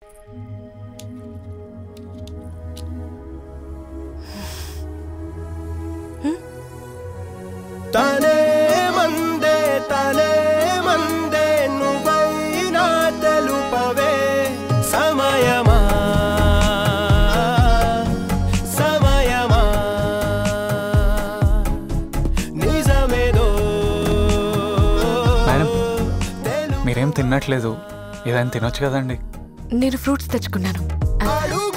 తనే మందే తనే మందే నువ్వైనా తెలుపవే సమయమా సమయమా నిజమేదో మేడం మీరేం తిన్నట్లేదు ఏదైనా తినొచ్చు కదండి నేను ఫ్రూట్స్ తెచ్చుకున్నాను అడుగు